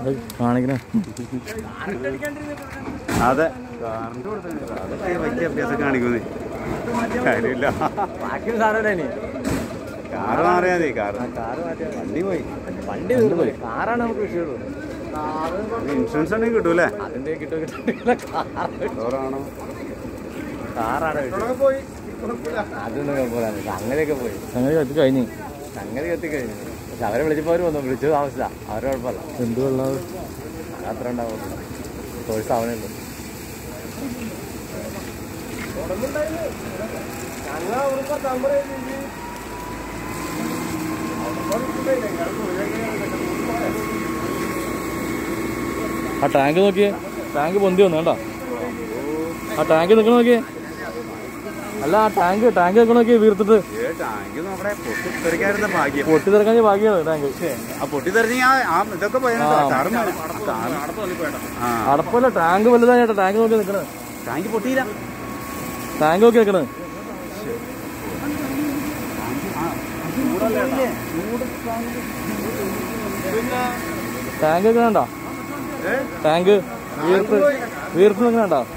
കാണിക്കണേ അതെ കാറിന്റെ കൊടുത്തില്ല അതൊക്കെ വലിയ അഭ്യാസം കാണിക്കുന്നേ കാര്യമില്ല ബാക്കി സാറല്ലേ ഇനി കാറ് മാറിയാ മതി കാറ് കാറ് മാറ്റിയാ വണ്ടി പോയി വണ്ടി തീർന്നു കാറാണ് നമുക്ക് വിഷയമുള്ളൂ ഇൻഷുറൻസ് ഉണ്ടെങ്കിൽ കിട്ടൂലേ അതിന്റെ കിട്ടും കിട്ടില്ല കാറ് ചോറാണോ കാറാണ് വിഷയം അതൊന്നും കുഴപ്പമില്ല അങ്ങനെയൊക്കെ പോയി സംഗതി കത്തി കഴിഞ്ഞു സംഗതി കത്തി കഴിഞ്ഞു പക്ഷെ അവരെ വിളിച്ചപ്പോൾ അവർ വന്നു വിളിച്ചത് താമസിച്ച അവരെ കുഴപ്പമില്ല എന്ത് വെള്ളം അത്ര ഉണ്ടാവുള്ളൂ ചോയ്സ് അവനുണ്ട് ആ ടാങ്ക് നോക്കിയേ ടാങ്ക് പൊന്തി വന്നു കേട്ടോ ആ ടാങ്ക് നിൽക്കണ നോക്കിയേ അല്ല ആ ടാങ്ക് ടാങ്ക് നിൽക്കണ നോക്കിയേ വീർത്തിട്ട് ഏ ടാങ്ക് നമ്മുടെ പൊട്ടിത്തെറിക്കാരുന്ന ഭാഗ്യം പൊട്ടി തിറക്കാൻ ഭാഗ്യമാണ് ടാങ്ക് ആ പൊട്ടിത്തെറിഞ്ഞ ആ ഇതൊക്കെ പോയാ കാറ് മാറി. കാറ് ആ അടപ്പല്ല ടാങ്ക് വലുതാ ചേട്ടാ ടാങ്ക് നോക്കി നിൽക്കണേ ടാങ്ക് പൊട്ടിയില്ല ടാങ്ക് നോക്കി നിൽക്കണേ ടാങ്ക് ഒക്കെ വേണ്ട ഏ? ടാങ്ക് വീർത്ത് വീർത്ത് നിൽക്കണ